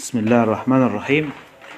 بسم الله الرحمن الرحيم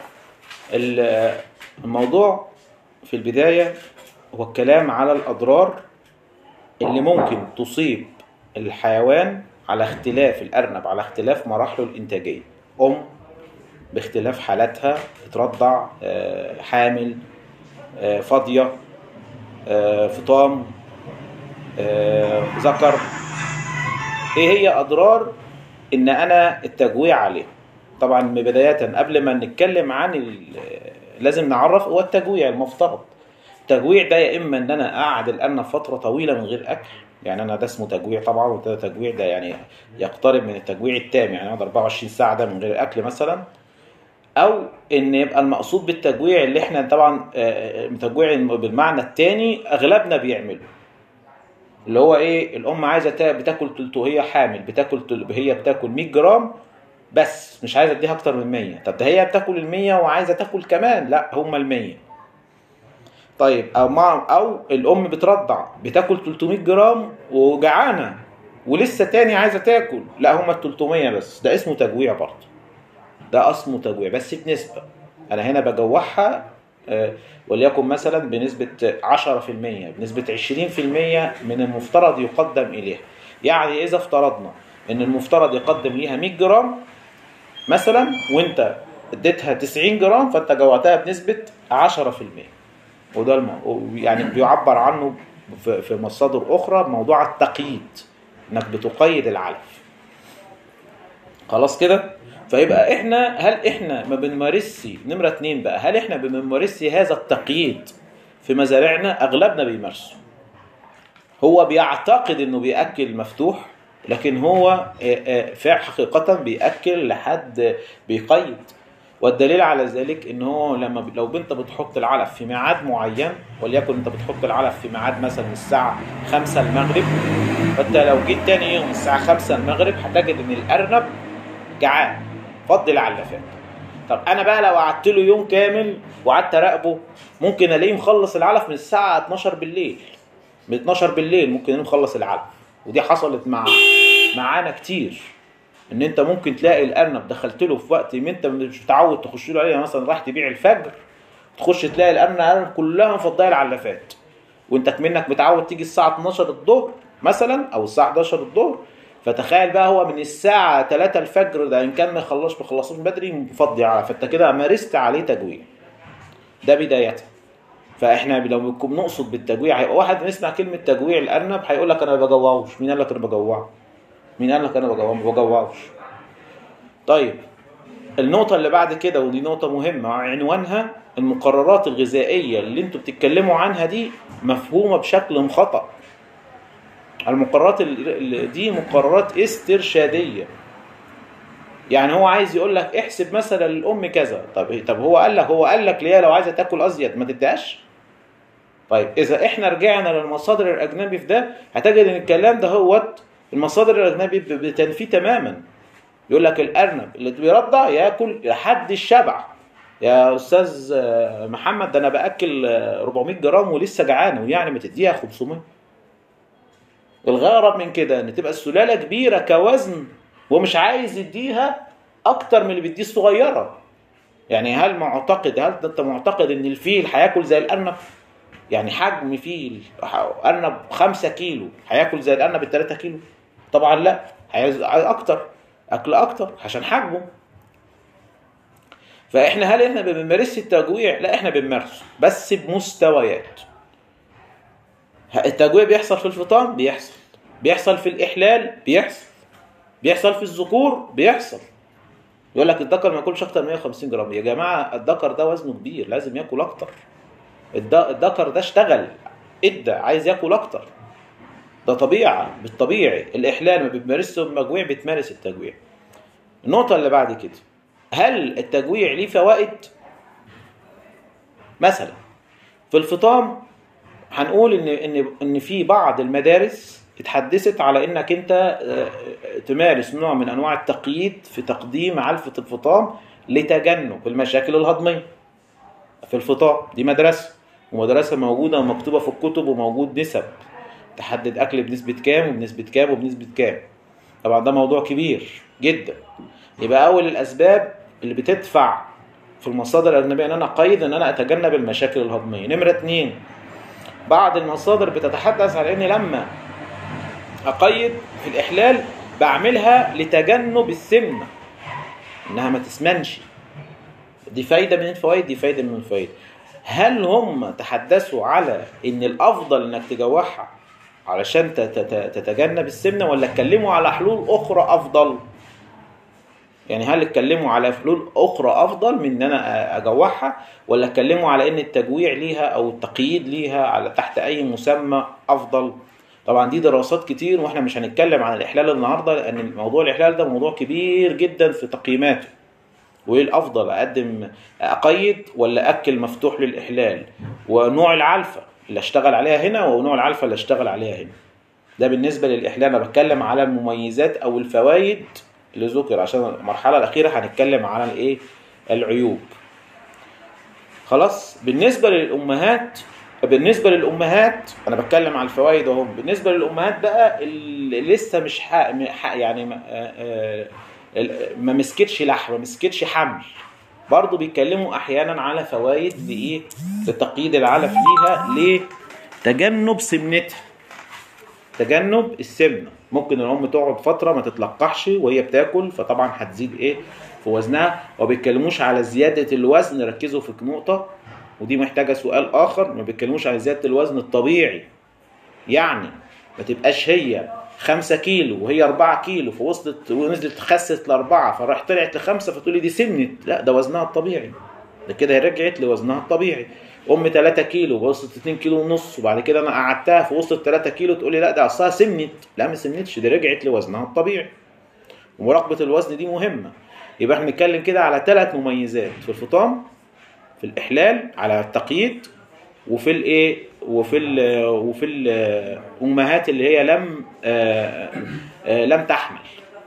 ال- الموضوع في البداية هو الكلام على الأضرار اللي ممكن تصيب الحيوان على اختلاف الأرنب على اختلاف مراحله الإنتاجية أم باختلاف حالاتها بترضع آه، حامل آه، فاضية آه، فطام آه، ذكر ايه هي اضرار ان انا التجويع عليه طبعا بداية قبل ما نتكلم عن ال- لازم نعرف هو التجويع المفترض التجويع ده يا اما ان انا اقعد الارنب فترة طويلة من غير اكل يعني انا ده اسمه تجويع طبعا وده تجويع ده يعني يقترب من التجويع التام يعني اقعد 24 ساعة ده من غير اكل مثلا او ان يبقى المقصود بالتجويع اللي احنا طبعا آه، آه، تجويع بالمعنى الثاني اغلبنا بيعمله اللي هو ايه الام عايزه تا- بتاكل تلت وهي حامل بتاكل تل- هي بتاكل 100 جرام بس مش عايزه اديها اكتر من 100 طب ده هي بتاكل ال 100 وعايزه تاكل كمان لا هم ال 100 طيب او مع او الام بترضع بتاكل 300 جرام وجعانه ولسه تاني عايزه تاكل لا هم ال 300 بس ده اسمه تجويع برضه ده اسمه تجويع بس بنسبه انا هنا بجوعها آه، وليكن مثلا بنسبة 10% بنسبة 20% من المفترض يقدم إليها يعني إذا افترضنا إن المفترض يقدم ليها 100 جرام مثلا وأنت اديتها 90 جرام فأنت جوعتها بنسبة 10% وده الم... يعني بيعبر عنه في في مصادر أخرى بموضوع التقييد إنك بتقيد العلف خلاص كده فيبقى احنا هل احنا ما بنمارسش نمرة اتنين بقى هل احنا بنمارسش هذا التقييد في مزارعنا اغلبنا بيمارسه هو بيعتقد انه بياكل مفتوح لكن هو آه، آه، فعلا حقيقة بياكل لحد بيقيد والدليل على ذلك ان هو لما ب- لو انت بتحط العلف في ميعاد معين وليكن انت بتحط العلف في ميعاد مثلا الساعة 5 المغرب فانت لو جيت تاني يوم الساعة 5 المغرب هتجد ان الارنب جعان فضي العلافات طب انا بقى لو قعدت له يوم كامل وقعدت اراقبه ممكن الاقيه مخلص العلف من الساعه 12 بالليل من 12 بالليل ممكن الاقيه مخلص العلف ودي حصلت مع معانا كتير ان انت ممكن تلاقي الارنب دخلت له في وقت ما انت مش متعود تخش له عليه مثلا رايح تبيع الفجر تخش تلاقي الارنب كلها مفضيه العلافات وانت منك متعود تيجي الساعه 12 الظهر مثلا او الساعه 11 الظهر فتخيل بقى هو من الساعة 3 الفجر ده إن كان ما يخلص ما يخلصوش بدري مفضي على فأنت كده مارست عليه تجويع ده بداية فإحنا لو بنكون نقصد بالتجويع هيبقى واحد بنسمع كلمة تجويع الأرنب هيقول لك أنا ما بجوعوش مين قال لك أنا بجوعه؟ مين قال لك أنا بجوعه؟ ما بجوعوش طيب النقطة اللي بعد كده ودي نقطة مهمة عنوانها المقررات الغذائية اللي انتوا بتتكلموا عنها دي مفهومة بشكل خطأ المقررات ال- ال- دي مقررات استرشاديه يعني هو عايز يقول لك احسب مثلا للام كذا طب طب هو قال لك هو قال لك ليه لو عايزه تاكل ازيد ما تديهاش طيب اذا احنا رجعنا للمصادر الاجنبي في ده هتجد ان الكلام ده هو المصادر الاجنبي ب- بتنفيه تماما يقول لك الارنب اللي بيرضع ياكل لحد الشبع يا استاذ آه، محمد ده انا باكل آه، 400 جرام ولسه جعان ويعني ما تديها 500 الغرض من كده ان تبقى السلاله كبيره كوزن ومش عايز يديها اكتر من اللي بيديه الصغيره يعني هل معتقد هل انت معتقد ان الفيل هياكل زي الارنب يعني حجم فيل ح- ارنب 5 كيلو هياكل زي الارنب ال 3 كيلو طبعا لا عايز عايز اكتر اكل اكتر عشان حجمه فاحنا هل احنا بنمارس التجويع لا احنا بنمارسه بس بمستويات التجويع بيحصل في الفطام بيحصل بيحصل في الإحلال بيحصل بيحصل في الذكور بيحصل يقول لك الذكر ما ياكلش اكتر من 150 جرام يا جماعه الذكر ده وزنه كبير لازم ياكل اكتر الد- الذكر ده اشتغل ادى عايز ياكل اكتر ده طبيعه بالطبيعي الاحلال ما بتمارسش المجويع بتمارس التجويع النقطه اللي بعد كده هل التجويع ليه فوائد مثلا في الفطام هنقول ان ان ان في بعض المدارس اتحدثت على انك انت آه، تمارس نوع من انواع التقييد في تقديم علفة الفطام لتجنب المشاكل الهضمية في الفطام دي مدرسة ومدرسة موجودة ومكتوبة في الكتب وموجود نسب تحدد اكل بنسبة كام وبنسبة كام وبنسبة كام طبعا ده موضوع كبير جدا يبقى اول الاسباب اللي بتدفع في المصادر الاجنبيه ان انا اقيد ان انا اتجنب المشاكل الهضميه نمره اتنين بعض المصادر بتتحدث على اني لما اقيد في الاحلال بعملها لتجنب السمنه انها ما تسمنش دي فايده من الفوائد دي فايده من الفوائد هل هم تحدثوا على ان الافضل انك تجوعها علشان تت- تت- تتجنب السمنه ولا اتكلموا على حلول اخرى افضل يعني هل اتكلموا على حلول اخرى افضل من ان انا اجوعها ولا اتكلموا على ان التجويع ليها او التقييد ليها على تحت اي مسمى افضل طبعا دي دراسات كتير واحنا مش هنتكلم عن الاحلال النهارده لان موضوع الاحلال ده موضوع كبير جدا في تقييماته وايه الافضل اقدم اقيد ولا اكل مفتوح للاحلال ونوع العلفه اللي اشتغل عليها هنا ونوع العلفه اللي اشتغل عليها هنا ده بالنسبه للاحلال انا بتكلم على المميزات او الفوائد اللي ذكر عشان المرحله الاخيره هنتكلم على الايه العيوب خلاص بالنسبه للامهات بالنسبه للامهات انا بتكلم على الفوائد اهو بالنسبه للامهات بقى اللي لسه مش حق حق يعني ما, آه، آه، ما مسكتش لحم ما مسكتش حمل برضه بيتكلموا احيانا على فوائد لايه لتقييد العلف ليها لتجنب سمنتها تجنب السمنه ممكن الام تقعد فتره ما تتلقحش وهي بتاكل فطبعا هتزيد ايه في وزنها وما بيتكلموش على زياده الوزن ركزوا في نقطه ودي محتاجه سؤال اخر ما بيتكلموش على زياده الوزن الطبيعي يعني ما تبقاش هي 5 كيلو وهي 4 كيلو فوصلت ونزلت خست لاربعه فراح طلعت لخمسه فتقولي دي سمنت لا ده وزنها الطبيعي ده كده هي رجعت لوزنها الطبيعي ام 3 كيلو وصلت 2 كيلو ونص وبعد كده انا قعدتها فوصلت 3 كيلو تقولي لا ده اصلها سمنت لا ما سمنتش دي رجعت لوزنها الطبيعي ومراقبه الوزن دي مهمه يبقى احنا بنتكلم كده على ثلاث مميزات في الفطام في الاحلال على التقييد وفي الايه وفي ال وفي الامهات اللي هي لم آه، آه، لم تحمل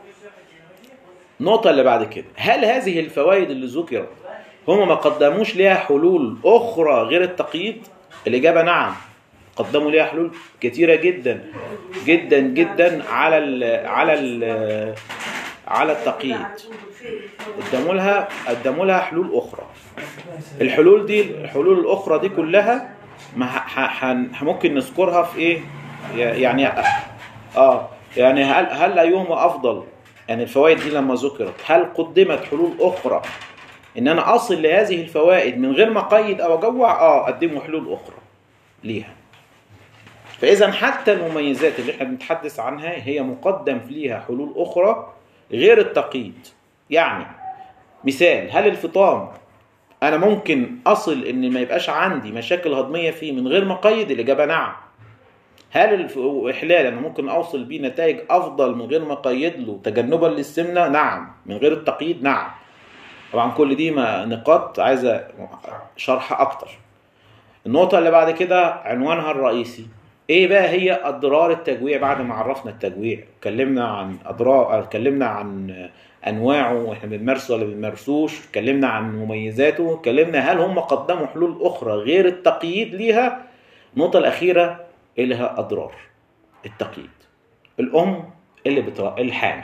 النقطة اللي بعد كده هل هذه الفوائد اللي ذكرت هم ما قدموش ليها حلول أخرى غير التقييد؟ الإجابة نعم قدموا ليها حلول كتيرة جدا جدا جدا على ال على ال على التقييد قدموا لها قدموا لها حلول أخرى الحلول دي الحلول الأخرى دي كلها ما ح- ح- ح- ممكن نذكرها في إيه؟ يعني اه يعني هل هل أيهما أفضل؟ يعني الفوائد دي لما ذكرت هل قدمت حلول أخرى إن أنا أصل لهذه الفوائد من غير ما أقيد أو أجوع؟ آه قدموا حلول أخرى ليها. فإذا حتى المميزات اللي احنا بنتحدث عنها هي مقدم ليها حلول أخرى غير التقييد. يعني مثال هل الفطام أنا ممكن أصل إن ما يبقاش عندي مشاكل هضمية فيه من غير ما أقيد؟ الإجابة نعم. هل الف- الإحلال أنا ممكن أوصل بيه نتائج أفضل من غير ما أقيد له تجنبا للسمنة؟ نعم. من غير التقييد؟ نعم. طبعا كل دي ما- نقاط عايزة شرح أكتر. النقطة اللي بعد كده عنوانها الرئيسي ايه بقى هي اضرار التجويع بعد ما عرفنا التجويع اتكلمنا عن اضرار اتكلمنا عن انواعه واحنا بنمارسه ولا بنمارسوش اتكلمنا عن مميزاته اتكلمنا هل هم قدموا حلول اخرى غير التقييد ليها النقطة الأخيرة إيه لها أضرار التقييد الأم اللي بترا الحامل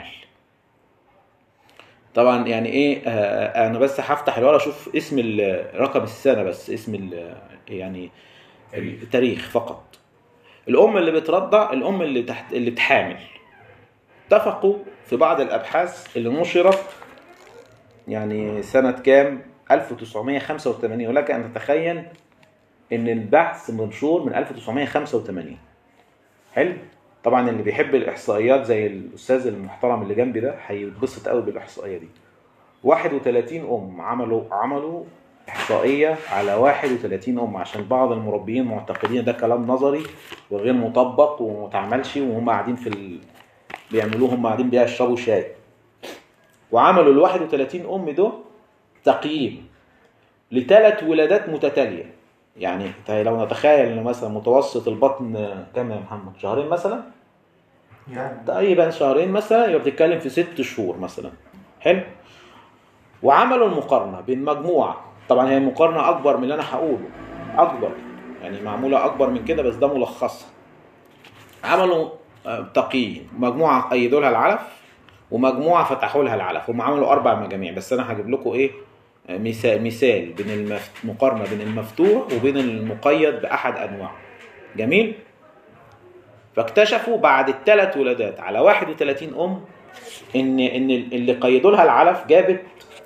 طبعا يعني ايه آه انا بس هفتح الورقه اشوف اسم ال- رقم السنه بس اسم ال- يعني التاريخ فقط الام اللي بترضع الام اللي تحت اللي بتحامل اتفقوا في بعض الابحاث اللي نشرت يعني سنه كام 1985 ولك ان تتخيل ان البحث منشور من 1985 حلو طبعا اللي بيحب الاحصائيات زي الاستاذ المحترم اللي جنبي ده هيتبسط قوي بالاحصائيه دي 31 ام عملوا عملوا احصائيه على 31 ام عشان بعض المربيين معتقدين ده كلام نظري وغير مطبق وما اتعملش وهم قاعدين في ال... بيعملوه هم قاعدين بيشربوا شاي وعملوا ال 31 ام دول تقييم لثلاث ولادات متتاليه يعني لو نتخيل ان مثلا متوسط البطن كام يا محمد شهرين مثلا يعني تقريبا شهرين مثلا يبقى بتتكلم في ست شهور مثلا حلو وعملوا المقارنه بين مجموعه طبعا هي مقارنه اكبر من اللي انا هقوله اكبر يعني معموله اكبر من كده بس ده ملخصها عملوا آه، تقييم مجموعه قيدوا لها العلف ومجموعه فتحوا لها العلف هم عملوا اربع مجاميع بس انا هجيب لكم ايه مثال مثال بين المف... مقارنه بين المفتوح وبين المقيد باحد انواعه جميل فاكتشفوا بعد الثلاث ولادات على 31 ام ان ان اللي قيدوا لها العلف جابت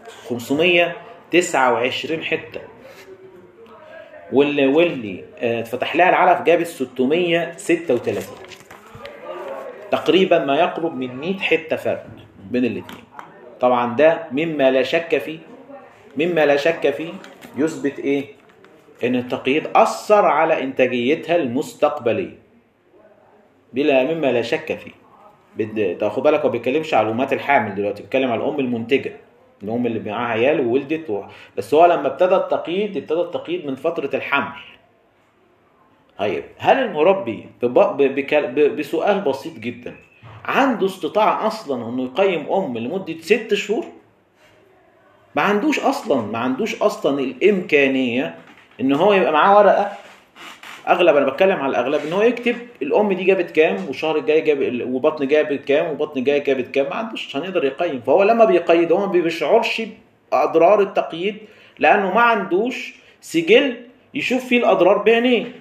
529 حته واللي واللي آه، اتفتح لها العلف جابت 636 تقريبا ما يقرب من 100 حته فرق بين الاثنين طبعا ده مما لا شك فيه مما لا شك فيه يثبت ايه ان التقييد اثر على انتاجيتها المستقبليه بلا مما لا شك فيه بد... تاخد بالك هو ما بيتكلمش على الامهات الحامل دلوقتي بيتكلم على الام المنتجه الام اللي معاها عيال وولدت و... بس هو لما ابتدى التقييد ابتدى التقييد من فتره الحمل طيب هل المربي بب... بك... ب... بسؤال بسيط جدا عنده استطاعه اصلا انه يقيم ام لمده ست شهور ما عندوش اصلا ما عندوش اصلا الامكانيه ان هو يبقى معاه ورقه اغلب انا بتكلم على الاغلب ان هو يكتب الام دي جابت كام والشهر الجاي جاب وبطن جابت كام وبطن جاي جابت كام ما عندوش هنقدر يقيم فهو لما بيقيد هو ما بيشعرش باضرار التقييد لانه ما عندوش سجل يشوف فيه الاضرار بعينيه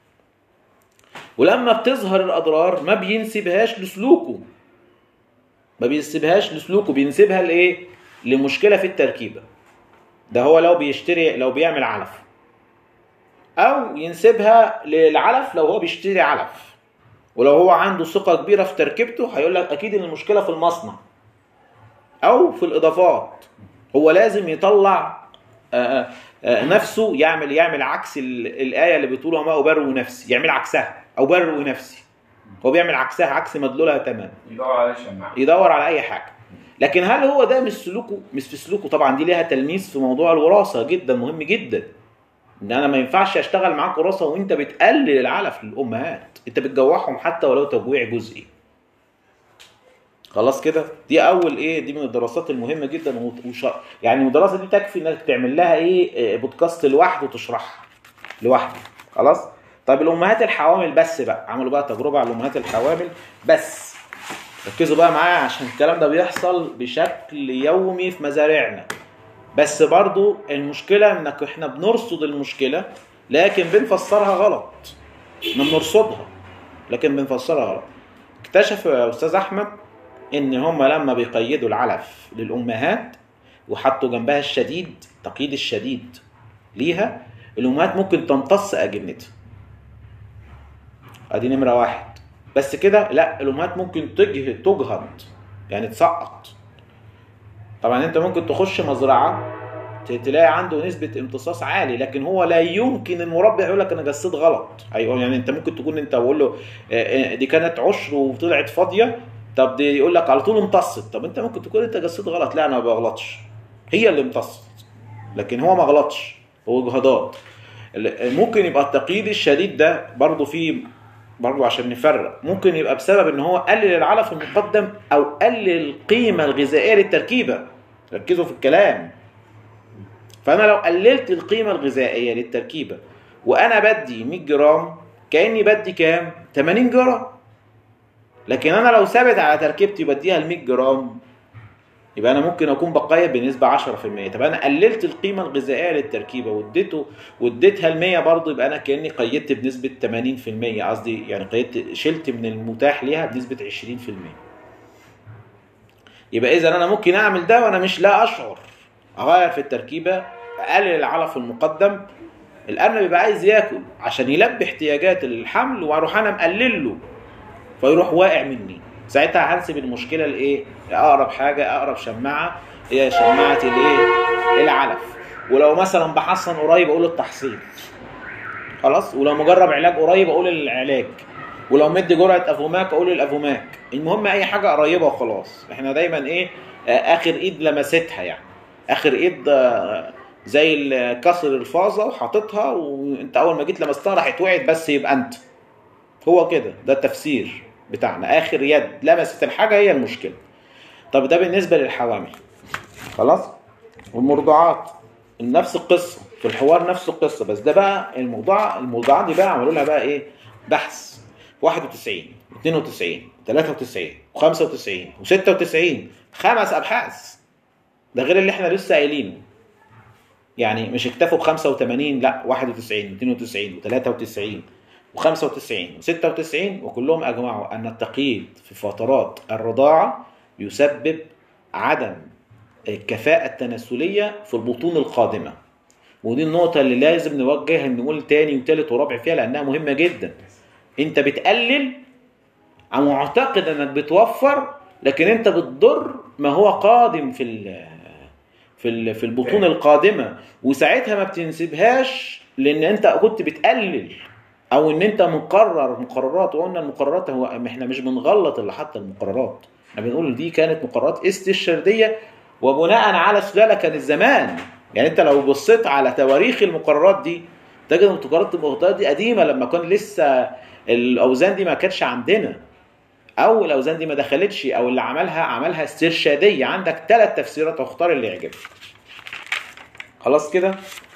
ولما بتظهر الاضرار ما بينسبهاش لسلوكه ما بينسبهاش لسلوكه بينسبها لايه لمشكله في التركيبه ده هو لو بيشتري لو بيعمل علف او ينسبها للعلف لو هو بيشتري علف ولو هو عنده ثقه كبيره في تركيبته هيقول لك اكيد ان المشكله في المصنع او في الاضافات هو لازم يطلع آآ آآ نفسه يعمل يعمل عكس الايه اللي بتقول وما ابرئ نفسي يعمل عكسها او برئ نفسي هو بيعمل عكسها عكس مدلولها تماما يدور على شماعة يدور على اي حاجه لكن هل هو ده مش سلوكه مش في سلوكه طبعا دي ليها تلميذ في موضوع الوراثه جدا مهم جدا ان انا ما ينفعش اشتغل معاك وراثه وانت بتقلل العلف للامهات انت بتجوعهم حتى ولو تجويع جزئي خلاص كده دي اول ايه دي من الدراسات المهمه جدا وش... يعني الدراسه دي تكفي انك تعمل لها ايه بودكاست لوحده وتشرحها لوحده خلاص طيب الامهات الحوامل بس بقى عملوا بقى تجربه على الامهات الحوامل بس ركزوا بقى معايا عشان الكلام ده بيحصل بشكل يومي في مزارعنا بس برضو المشكلة انك احنا بنرصد المشكلة لكن بنفسرها غلط احنا بنرصدها لكن بنفسرها غلط اكتشف يا استاذ احمد ان هم لما بيقيدوا العلف للامهات وحطوا جنبها الشديد تقييد الشديد ليها الامهات ممكن تمتص اجنتها ادي نمره واحد بس كده لا الامهات ممكن تجهد تجهض يعني تسقط طبعا انت ممكن تخش مزرعه تلاقي عنده نسبه امتصاص عالي لكن هو لا يمكن المربي يقول لك انا جسيت غلط ايوه يعني انت ممكن تكون انت بقول له دي كانت عشر وطلعت فاضيه طب دي يقول لك على طول امتصت طب انت ممكن تكون انت جسيت غلط لا انا ما بغلطش هي اللي امتصت لكن هو ما غلطش هو جهادات ممكن يبقى التقييد الشديد ده برضه فيه برضه عشان نفرق ممكن يبقى بسبب ان هو قلل العلف المقدم او قلل القيمه الغذائيه للتركيبه ركزوا في الكلام فانا لو قللت القيمه الغذائيه للتركيبه وانا بدي 100 جرام كاني بدي كام 80 جرام لكن انا لو ثابت على تركيبتي بديها ال 100 جرام يبقى انا ممكن اكون بقيد بنسبه 10% طب انا قللت القيمه الغذائيه للتركيبه واديته واديتها ال 100 برضه يبقى انا كاني قيدت بنسبه 80% قصدي يعني قيدت شلت من المتاح ليها بنسبه 20% يبقى اذا انا ممكن اعمل ده وانا مش لا اشعر اغير في التركيبه اقلل العلف المقدم الارنب بيبقى عايز ياكل عشان يلبي احتياجات الحمل واروح انا مقلل له فيروح واقع مني ساعتها هنسب المشكله لايه؟ لاقرب حاجه اقرب شماعه هي شماعه الايه؟ العلف ولو مثلا بحصن قريب اقول التحصين خلاص ولو مجرب علاج قريب اقول العلاج ولو مدي جرعه افوماك اقول الافوماك المهم اي حاجه قريبه وخلاص احنا دايما ايه اخر ايد لمستها يعني اخر ايد زي كسر الفازه وحاططها وانت اول ما جيت لمستها راحت وقعت بس يبقى انت هو كده ده التفسير بتاعنا اخر يد لمست الحاجه هي المشكله طب ده بالنسبه للحوامل خلاص والمرضعات نفس القصه في الحوار نفس القصه بس ده بقى الموضوع الموضوعات دي بقى عملوا لها بقى ايه بحث 91 92 93 و95 و96 خمس ابحاث ده غير اللي احنا لسه قايلينه يعني مش اكتفوا ب 85 لا 91 و92 و93 و95 و96 وكلهم اجمعوا ان التقييد في فترات الرضاعه يسبب عدم الكفاءة التناسلية في البطون القادمة ودي النقطة اللي لازم نوجه نقول تاني وتالت ورابع فيها لأنها مهمة جدا انت بتقلل او معتقد انك بتوفر لكن انت بتضر ما هو قادم في ال في ال في البطون القادمه وساعتها ما بتنسبهاش لان انت كنت بتقلل او ان انت مقرر مقررات وقلنا المقررات هو احنا مش بنغلط اللي حط المقررات احنا بنقول دي كانت مقررات استشهاديه وبناء على سلاله كانت زمان يعني انت لو بصيت على تواريخ المقررات دي تجد ان المقررات المقررات دي قديمه لما كان لسه الاوزان دي ما كانتش عندنا او الاوزان دي ما دخلتش او اللي عملها عملها استرشاديه عندك ثلاث تفسيرات واختار اللي يعجبك خلاص كده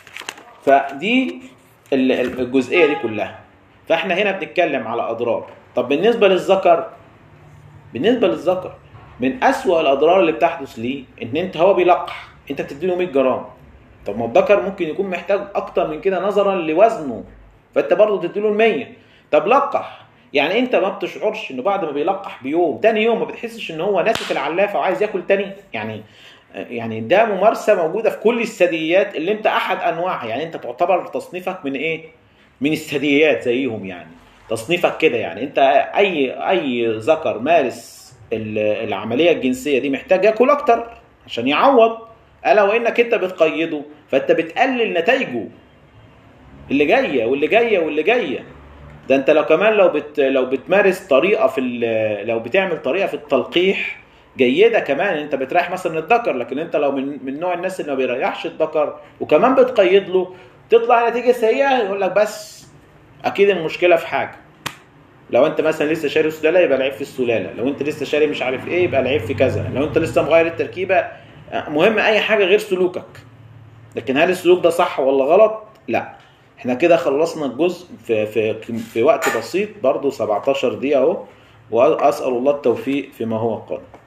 فدي ال- ال- الجزئيه دي كلها فاحنا هنا بنتكلم على اضرار طب بالنسبه للذكر بالنسبه للذكر من اسوأ الاضرار اللي بتحدث ليه ان انت هو بيلقح انت بتديله 100 جرام طب ما الذكر ممكن يكون محتاج اكتر من كده نظرا لوزنه فانت برضه تديله ال 100 طب لقح يعني انت ما بتشعرش انه بعد ما بيلقح بيوم تاني يوم ما بتحسش ان هو ناسف العلافه وعايز ياكل تاني يعني يعني ده ممارسه موجوده في كل الثدييات اللي انت احد انواعها يعني انت تعتبر تصنيفك من ايه من الثدييات زيهم يعني تصنيفك كده يعني انت اي اي ذكر مارس ال- العمليه الجنسيه دي محتاج ياكل اكتر عشان يعوض الا وانك انت بتقيده فانت بتقلل نتائجه اللي جايه واللي جايه واللي جايه ده انت لو كمان لو بت لو بتمارس طريقه في ال- لو بتعمل طريقه في التلقيح جيده كمان انت بتريح مثلا الذكر لكن انت لو من من نوع الناس اللي ما بيريحش الذكر وكمان بتقيد له تطلع نتيجه سيئه يقول لك بس اكيد المشكله في حاجه لو انت مثلا لسه شاري سلاله يبقى العيب في السلاله لو انت لسه شاري مش عارف ايه يبقى العيب في كذا لو انت لسه مغير التركيبه مهم اي حاجه غير سلوكك لكن هل السلوك ده صح ولا غلط لا احنا كده خلصنا الجزء في في في وقت بسيط برضو 17 دقيقه اهو واسال الله التوفيق فيما هو قادم